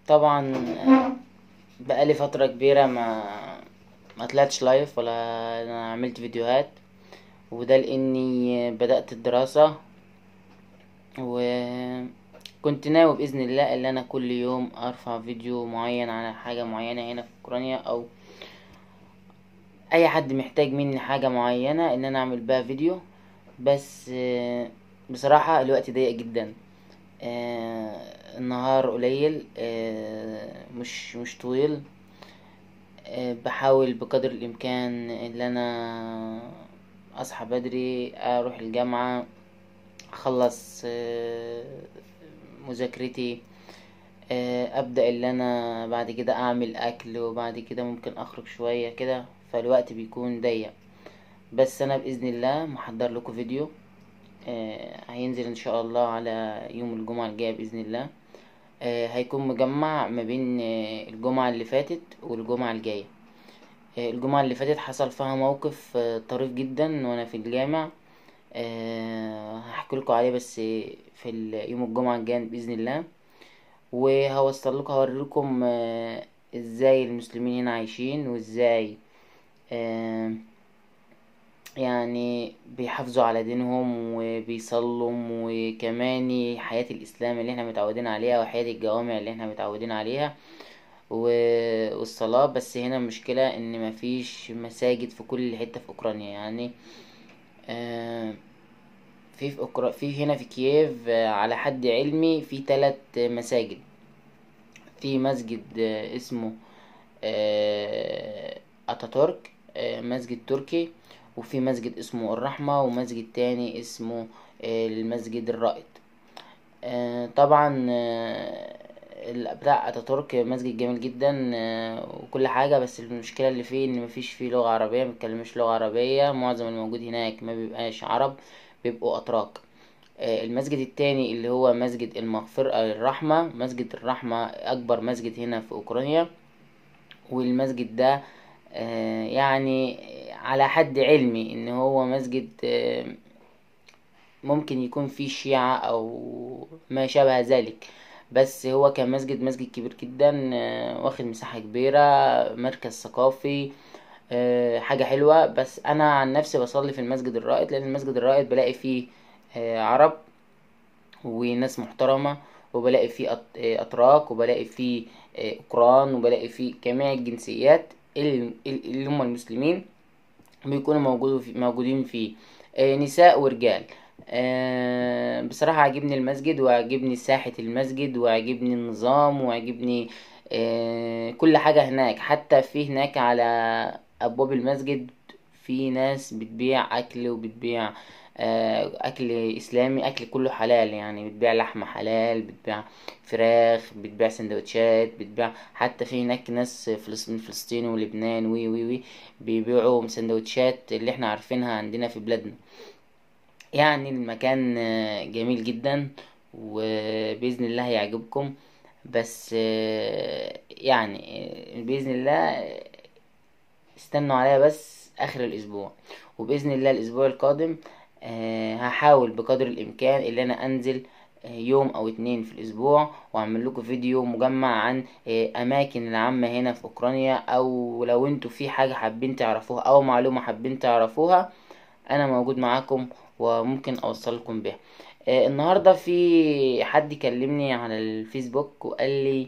طبعا بقالي فترة كبيرة ما ما طلعتش لايف ولا أنا عملت فيديوهات وده لأني بدأت الدراسة وكنت ناوي بإذن الله اللي أنا كل يوم أرفع فيديو معين على حاجة معينة هنا في اوكرانيا أو أي حد محتاج مني حاجة معينة إن أنا أعمل بيها فيديو بس بصراحة الوقت ضيق جدا النهار قليل مش مش طويل بحاول بقدر الإمكان ان انا اصحى بدري اروح الجامعة اخلص مذاكرتي ابدأ اللي انا بعد كده اعمل اكل وبعد كده ممكن اخرج شوية كده فالوقت بيكون ضيق بس انا بإذن الله محضرلكوا فيديو هينزل ان شاء الله على يوم الجمعة الجاية بإذن الله هيكون مجمع ما بين الجمعة اللي فاتت والجمعة الجاية الجمعة اللي فاتت حصل فيها موقف طريف جدا وانا في الجامع هحكيلكوا عليه بس في يوم الجمعة الجاي بإذن الله وهوصلكوا هوريلكم ازاي المسلمين هنا عايشين وازاي يعني بيحافظوا على دينهم وبيصلوا وكمان حياة الإسلام اللي احنا متعودين عليها وحياة الجوامع اللي احنا متعودين عليها والصلاة بس هنا المشكلة ان مفيش مساجد في كل حتة في اوكرانيا يعني في في أوكرا في هنا في كييف على حد علمي في تلات مساجد في مسجد اسمه اتاتورك مسجد تركي وفي مسجد اسمه الرحمة ومسجد تاني اسمه المسجد الرائد طبعا بتاع اتاتورك مسجد جميل جدا وكل حاجة بس المشكلة اللي فيه ان مفيش فيه لغة عربية مبيتكلموش لغة عربية معظم الموجود هناك مبيبقاش عرب بيبقوا اتراك المسجد التاني اللي هو مسجد المغفرة الرحمة مسجد الرحمة اكبر مسجد هنا في اوكرانيا والمسجد ده يعني على حد علمي ان هو مسجد ممكن يكون فيه شيعة او ما شابه ذلك بس هو كمسجد مسجد كبير جدا واخد مساحة كبيرة مركز ثقافي حاجة حلوة بس انا عن نفسي بصلي في المسجد الرائد لان المسجد الرائد بلاقي فيه عرب وناس محترمة وبلاقي فيه اتراك وبلاقي فيه اوكران وبلاقي فيه جميع الجنسيات اللي هم المسلمين بيكونوا موجودين فيه نساء ورجال بصراحة عجبني المسجد وعجبني ساحة المسجد وعجبني النظام وعجبني كل حاجة هناك حتى في هناك على ابواب المسجد في ناس بتبيع اكل وبتبيع اكل اسلامي اكل كله حلال يعني بتبيع لحمة حلال بتبيع فراخ بتبيع سندوتشات بتبيع حتى في هناك ناس من فلسطين ولبنان وي وي وي بيبيعوا سندوتشات اللي احنا عارفينها عندنا في بلادنا يعني المكان جميل جدا وبإذن الله هيعجبكم بس يعني بإذن الله استنوا عليا بس اخر الاسبوع وباذن الله الاسبوع القادم هحاول بقدر الامكان اللي انا انزل يوم او اتنين في الاسبوع واعمل لكم فيديو مجمع عن اماكن العامة هنا في اوكرانيا او لو انتوا في حاجة حابين تعرفوها او معلومة حابين تعرفوها انا موجود معاكم وممكن اوصلكم بيها النهاردة في حد كلمني على الفيسبوك وقال لي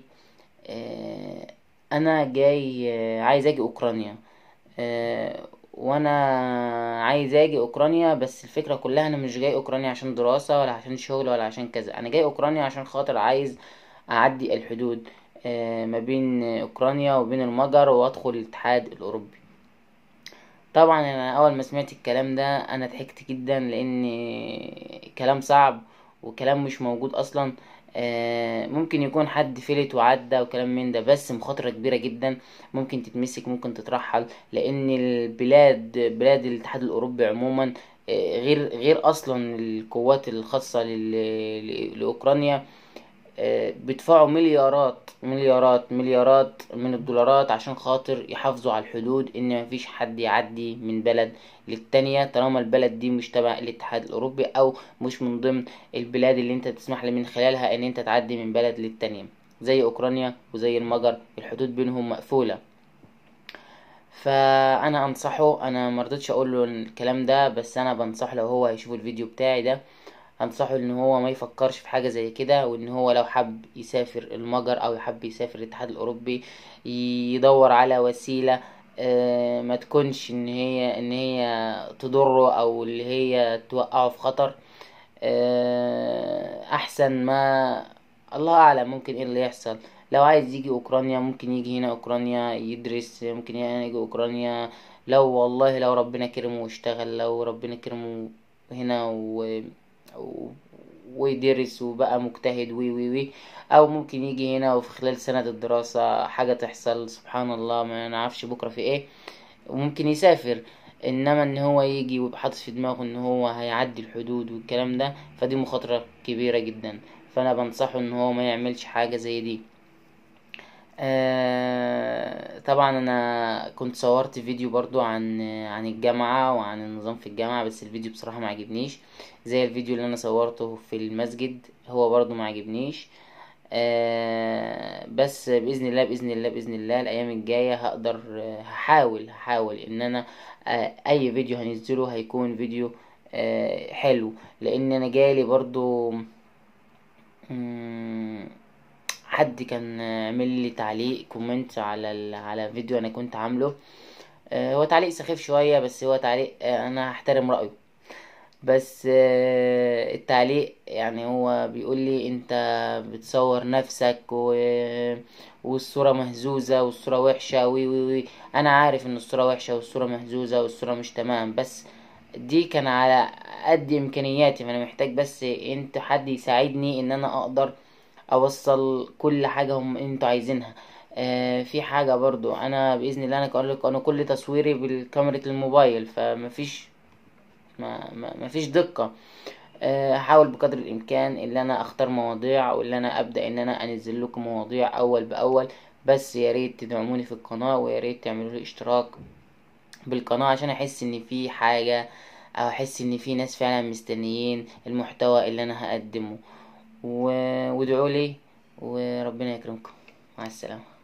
انا جاي عايز اجي اوكرانيا وانا عايز اجي اوكرانيا بس الفكرة كلها انا مش جاي اوكرانيا عشان دراسة ولا عشان شغل ولا عشان كذا انا جاي اوكرانيا عشان خاطر عايز اعدي الحدود ما بين اوكرانيا وبين المجر وادخل الاتحاد الاوروبي طبعا انا اول ما سمعت الكلام ده انا ضحكت جدا لان كلام صعب وكلام مش موجود اصلا ممكن يكون حد فلت وعدى وكلام من ده بس مخاطرة كبيرة جدا ممكن تتمسك ممكن تترحل لان البلاد بلاد الاتحاد الاوروبي عموما غير غير اصلا القوات الخاصة لاوكرانيا بيدفعوا مليارات مليارات مليارات من الدولارات عشان خاطر يحافظوا على الحدود ان مفيش حد يعدي من بلد للتانية طالما البلد دي مش تبع الاتحاد الاوروبي او مش من ضمن البلاد اللي انت تسمح لي من خلالها ان انت تعدي من بلد للتانية زي اوكرانيا وزي المجر الحدود بينهم مقفولة فانا انصحه انا مرضتش اقول له الكلام ده بس انا بنصح لو هو هيشوف الفيديو بتاعي ده انصحه ان هو ما يفكرش في حاجه زي كده وان هو لو حب يسافر المجر او يحب يسافر الاتحاد الاوروبي يدور على وسيله آه، ما تكونش ان هي ان هي تضره او اللي هي توقعه في خطر آه، احسن ما الله اعلم ممكن ايه اللي يحصل لو عايز يجي اوكرانيا ممكن يجي هنا اوكرانيا يدرس ممكن يجي اوكرانيا لو والله لو ربنا كرمه واشتغل لو ربنا كرمه هنا و... و... ويدرس وبقى مجتهد وي وي وي او ممكن يجي هنا وفي خلال سنة الدراسة حاجة تحصل سبحان الله ما نعرفش بكرة في ايه وممكن يسافر انما ان هو يجي ويبقى حاطط في دماغه ان هو هيعدي الحدود والكلام ده فدي مخاطرة كبيرة جدا فانا بنصحه ان هو ما يعملش حاجة زي دي آه طبعا انا كنت صورت فيديو برضو عن عن الجامعة وعن النظام في الجامعة بس الفيديو بصراحة ما عجبنيش زي الفيديو اللي انا صورته في المسجد هو برضو ما عجبنيش آه بس باذن الله باذن الله باذن الله الايام الجايه هقدر آه، هحاول هحاول ان انا آه اي فيديو هنزله هيكون فيديو آه حلو لان انا جالي برضو مم، حد كان عامل لي تعليق كومنت على ال... على فيديو انا كنت عامله آه، هو تعليق سخيف شويه بس هو تعليق آه، انا هحترم رايه بس آه، التعليق يعني هو بيقول لي انت بتصور نفسك و... والصورة مهزوزة والصورة وحشة وي وي وي انا عارف ان الصورة وحشة والصورة مهزوزة والصورة مش تمام بس دي كان على قد امكانياتي فانا محتاج بس انت حد يساعدني ان انا اقدر اوصل كل حاجة هم انتوا عايزينها آه في حاجة برضو انا باذن الله انا كقول لك انا كل تصويري بالكاميرا الموبايل فمفيش ما, ما مفيش دقة آه، هحاول بقدر الامكان ان انا اختار مواضيع واللي انا ابدا ان انا انزل لكم مواضيع اول باول بس يا ريت تدعموني في القناة ويا ريت تعملوا لي اشتراك بالقناة عشان احس ان في حاجة او احس ان في ناس فعلا مستنيين المحتوى اللي انا هقدمه و... وادعوا لي وربنا يكرمكم مع السلامة